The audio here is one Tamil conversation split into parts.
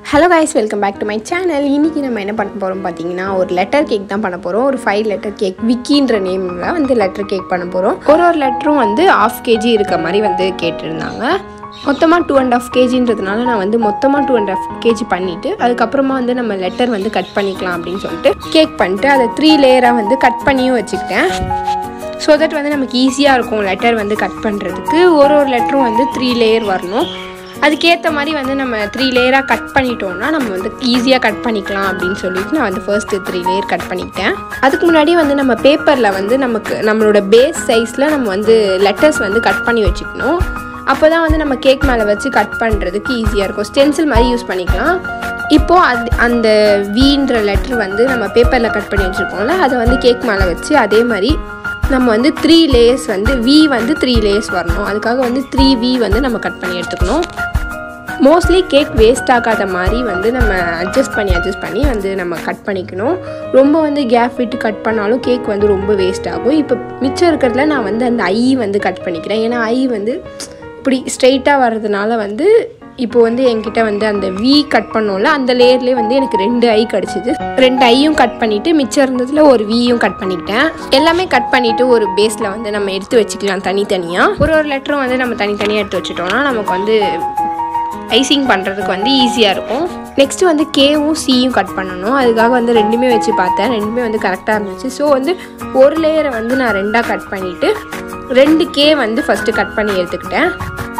hello guys welcome back to my channel இன்றைக்கி நம்ம என்ன பண்ண போகிறோம் பார்த்தீங்கன்னா ஒரு லெட்டர் கேக் தான் பண்ண போகிறோம் ஒரு ஃபைவ் லெட்டர் கேக் விக்கின்ற நேமில் வந்து லெட்டர் கேக் பண்ண போகிறோம் ஒரு ஒரு லெட்டரும் வந்து ஆஃப் கேஜி இருக்க மாதிரி வந்து கேட்டிருந்தாங்க மொத்தமாக டூ அண்ட் ஆஃப் கேஜின்றதுனால நான் வந்து மொத்தமாக டூ அண்ட் ஆஃப் கேஜி பண்ணிவிட்டு அதுக்கப்புறமா வந்து நம்ம லெட்டர் வந்து கட் பண்ணிக்கலாம் அப்படின்னு சொல்லிட்டு கேக் பண்ணிட்டு அதை த்ரீ லேயராக வந்து கட் பண்ணியும் வச்சுக்கிட்டேன் ஸோ தட் வந்து நமக்கு ஈஸியாக இருக்கும் லெட்டர் வந்து கட் பண்ணுறதுக்கு ஒரு ஒரு லெட்டரும் வந்து த்ரீ லேயர் வரணும் அதுக்கேற்ற மாதிரி வந்து நம்ம த்ரீ லேயராக கட் பண்ணிட்டோம்னா நம்ம வந்து ஈஸியாக கட் பண்ணிக்கலாம் அப்படின்னு சொல்லிட்டு நான் வந்து ஃபர்ஸ்ட்டு த்ரீ லேயர் கட் பண்ணிக்கிட்டேன் அதுக்கு முன்னாடி வந்து நம்ம பேப்பரில் வந்து நமக்கு நம்மளோட பேஸ் சைஸில் நம்ம வந்து லெட்டர்ஸ் வந்து கட் பண்ணி வச்சுக்கணும் அப்போ தான் வந்து நம்ம கேக் மேலே வச்சு கட் பண்ணுறதுக்கு ஈஸியாக இருக்கும் ஸ்டென்சில் மாதிரி யூஸ் பண்ணிக்கலாம் இப்போது அது அந்த வீன்ற லெட்டர் வந்து நம்ம பேப்பரில் கட் பண்ணி வச்சுருக்கோம்ல அதை வந்து கேக் மேலே வச்சு அதே மாதிரி நம்ம வந்து த்ரீ லேயர்ஸ் வந்து வி வந்து த்ரீ லேயர்ஸ் வரணும் அதுக்காக வந்து த்ரீ வி வந்து நம்ம கட் பண்ணி எடுத்துக்கணும் மோஸ்ட்லி கேக் வேஸ்ட் ஆகாத மாதிரி வந்து நம்ம அட்ஜஸ்ட் பண்ணி அட்ஜஸ்ட் பண்ணி வந்து நம்ம கட் பண்ணிக்கணும் ரொம்ப வந்து கேப் விட்டு கட் பண்ணாலும் கேக் வந்து ரொம்ப வேஸ்ட் ஆகும் இப்போ மிச்சம் இருக்கிறதுல நான் வந்து அந்த ஐ வந்து கட் பண்ணிக்கிறேன் ஏன்னா ஐ வந்து இப்படி ஸ்ட்ரெயிட்டாக வர்றதுனால வந்து இப்போ வந்து என்கிட்ட வந்து அந்த வி கட் பண்ணோம்ல அந்த லேயர்லேயே வந்து எனக்கு ரெண்டு ஐ கிடச்சிது ரெண்டு ஐயும் கட் பண்ணிவிட்டு மிச்சம் இருந்ததில் ஒரு வியும் கட் பண்ணிக்கிட்டேன் எல்லாமே கட் பண்ணிவிட்டு ஒரு பேஸில் வந்து நம்ம எடுத்து வச்சுக்கலாம் தனித்தனியாக ஒரு ஒரு லெட்டரும் வந்து நம்ம தனித்தனியாக எடுத்து வச்சுட்டோம்னா நமக்கு வந்து ஐசிங் பண்ணுறதுக்கு வந்து ஈஸியாக இருக்கும் நெக்ஸ்ட்டு வந்து கேவும் சியும் கட் பண்ணணும் அதுக்காக வந்து ரெண்டுமே வச்சு பார்த்தேன் ரெண்டுமே வந்து கரெக்டாக இருந்துச்சு ஸோ வந்து ஒரு லேயரை வந்து நான் ரெண்டாக கட் பண்ணிவிட்டு ரெண்டு கே வந்து ஃபஸ்ட்டு கட் பண்ணி எடுத்துக்கிட்டேன்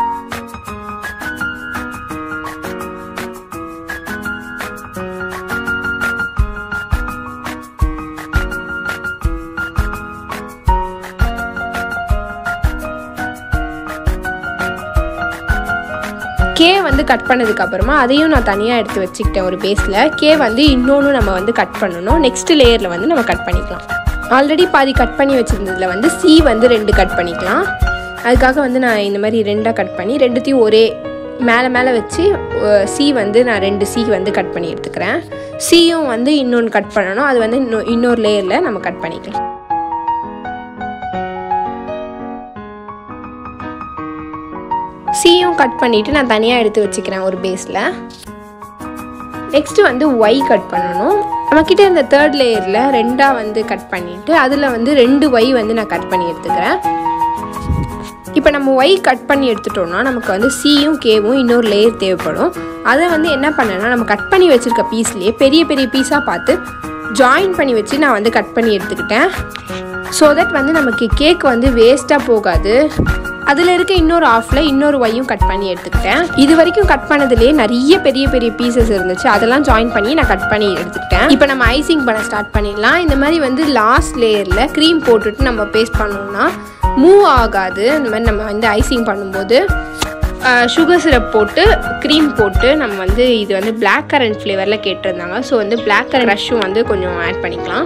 கே வந்து கட் பண்ணதுக்கு அப்புறமா அதையும் நான் தனியாக எடுத்து வச்சுக்கிட்டேன் ஒரு பேஸில் கே வந்து இன்னொன்று நம்ம வந்து கட் பண்ணணும் நெக்ஸ்ட் லேயரில் வந்து நம்ம கட் பண்ணிக்கலாம் ஆல்ரெடி பாதி கட் பண்ணி வச்சுருந்ததுல வந்து சி வந்து ரெண்டு கட் பண்ணிக்கலாம் அதுக்காக வந்து நான் இந்த மாதிரி ரெண்டாக கட் பண்ணி ரெண்டுத்தையும் ஒரே மேலே மேலே வச்சு சி வந்து நான் ரெண்டு சி வந்து கட் பண்ணி எடுத்துக்கிறேன் சியும் வந்து இன்னொன்று கட் பண்ணணும் அது வந்து இன்னொ இன்னொரு லேயரில் நம்ம கட் பண்ணிக்கலாம் சியும் கட் பண்ணிவிட்டு நான் தனியாக எடுத்து வச்சுக்கிறேன் ஒரு பேஸில் நெக்ஸ்ட்டு வந்து ஒய் கட் பண்ணணும் நம்மக்கிட்ட இந்த தேர்ட் லேயரில் ரெண்டாக வந்து கட் பண்ணிவிட்டு அதில் வந்து ரெண்டு ஒய் வந்து நான் கட் பண்ணி எடுத்துக்கிறேன் இப்போ நம்ம ஒய் கட் பண்ணி எடுத்துட்டோம்னா நமக்கு வந்து சியும் கேவும் இன்னொரு லேயர் தேவைப்படும் அதை வந்து என்ன பண்ணேன்னா நம்ம கட் பண்ணி வச்சுருக்க பீஸ்லேயே பெரிய பெரிய பீஸாக பார்த்து ஜாயின் பண்ணி வச்சு நான் வந்து கட் பண்ணி எடுத்துக்கிட்டேன் ஸோ தட் வந்து நமக்கு கேக் வந்து வேஸ்ட்டாக போகாது அதில் இருக்க இன்னொரு ஆஃபில் இன்னொரு ஒய்யும் கட் பண்ணி எடுத்துக்கிட்டேன் இது வரைக்கும் கட் பண்ணதுலேயே நிறைய பெரிய பெரிய பீசஸ் இருந்துச்சு அதெல்லாம் ஜாயின் பண்ணி நான் கட் பண்ணி எடுத்துக்கிட்டேன் இப்போ நம்ம ஐசிங் பண்ண ஸ்டார்ட் பண்ணிடலாம் இந்த மாதிரி வந்து லாஸ்ட் லேயரில் க்ரீம் போட்டுட்டு நம்ம பேஸ்ட் பண்ணோம்னா மூவ் ஆகாது இந்த மாதிரி நம்ம வந்து ஐசிங் பண்ணும்போது சுகர் சிரப் போட்டு க்ரீம் போட்டு நம்ம வந்து இது வந்து பிளாக் கரண்ட் ஃப்ளேவரில் கேட்டிருந்தாங்க ஸோ வந்து பிளாக் கரண்ட் ரஷ்ஷும் வந்து கொஞ்சம் ஆட் பண்ணிக்கலாம்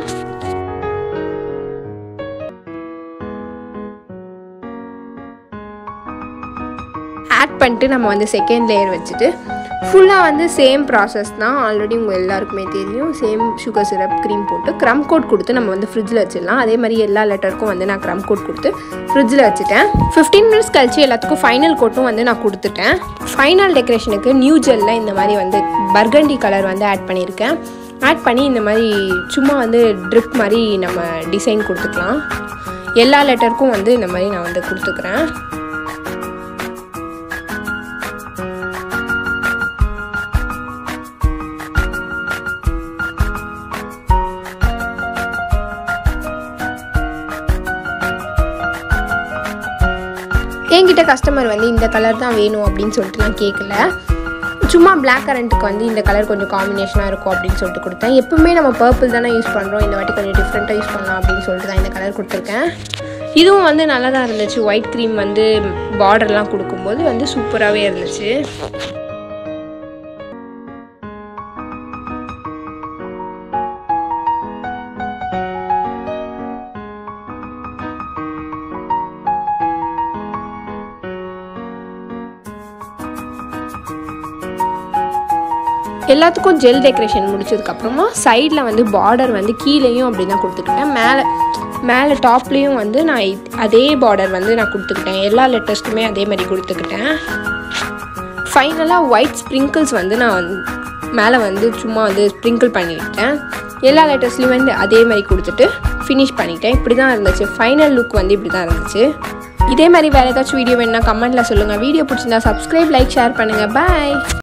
ஆட் பண்ணிட்டு நம்ம வந்து செகண்ட் லேயர் வச்சுட்டு ஃபுல்லாக வந்து சேம் ப்ராசஸ் தான் ஆல்ரெடி உங்கள் எல்லாருக்குமே தெரியும் சேம் சுகர் சிரப் க்ரீம் போட்டு க்ரம் கோட் கொடுத்து நம்ம வந்து ஃப்ரிட்ஜில் வச்சிடலாம் அதே மாதிரி எல்லா லெட்டருக்கும் வந்து நான் க்ரம் கோட் கொடுத்து ஃப்ரிட்ஜில் வச்சுட்டேன் ஃபிஃப்டீன் மினிட்ஸ் கழிச்சு எல்லாத்துக்கும் ஃபைனல் கோட்டும் வந்து நான் கொடுத்துட்டேன் ஃபைனல் டெக்கரேஷனுக்கு நியூ ஜெல்லில் இந்த மாதிரி வந்து பர்கண்டி கலர் வந்து ஆட் பண்ணியிருக்கேன் ஆட் பண்ணி இந்த மாதிரி சும்மா வந்து ட்ரிப் மாதிரி நம்ம டிசைன் கொடுத்துக்கலாம் எல்லா லெட்டருக்கும் வந்து இந்த மாதிரி நான் வந்து கொடுத்துக்கிறேன் என்கிட்ட கஸ்டமர் வந்து இந்த கலர் தான் வேணும் அப்படின்னு சொல்லிட்டு நான் கேட்கல சும்மா பிளாக் கரண்ட்டுக்கு வந்து இந்த கலர் கொஞ்சம் காம்பினேஷனாக இருக்கும் அப்படின்னு சொல்லிட்டு கொடுத்தேன் எப்பவுமே நம்ம பர்பிள் தானே யூஸ் பண்ணுறோம் இந்த வாட்டி கொஞ்சம் டிஃப்ரெண்ட்டாக யூஸ் பண்ணலாம் அப்படின்னு சொல்லிட்டு தான் இந்த கலர் கொடுத்துருக்கேன் இதுவும் வந்து நல்லா தான் இருந்துச்சு ஒயிட் க்ரீம் வந்து பார்டர்லாம் கொடுக்கும்போது வந்து சூப்பராகவே இருந்துச்சு எல்லாத்துக்கும் ஜெல் டெக்கரேஷன் முடிச்சதுக்கப்புறமா சைடில் வந்து பார்டர் வந்து கீழேயும் அப்படி தான் கொடுத்துக்கிட்டேன் மேலே மேலே டாப்லேயும் வந்து நான் இத்- அதே பார்டர் வந்து நான் கொடுத்துக்கிட்டேன் எல்லா லெட்டர்ஸ்க்குமே அதே மாதிரி கொடுத்துக்கிட்டேன் ஃபைனலாக ஒயிட் ஸ்ப்ரிங்கிள்ஸ் வந்து நான் வந்து மேலே வந்து சும்மா வந்து ஸ்ப்ரிங்கிள் பண்ணிவிட்டேன் எல்லா லெட்டர்ஸ்லையும் வந்து அதே மாதிரி கொடுத்துட்டு ஃபினிஷ் பண்ணிட்டேன் இப்படி தான் இருந்துச்சு ஃபைனல் லுக் வந்து இப்படி தான் இருந்துச்சு இதே மாதிரி வேறு ஏதாச்சும் வீடியோ வேணுன்னா கமெண்ட்டில் சொல்லுங்கள் வீடியோ பிடிச்சிருந்தா சப்ஸ்கிரைப் லைக் ஷேர் பண்ணுங்கள் பாய்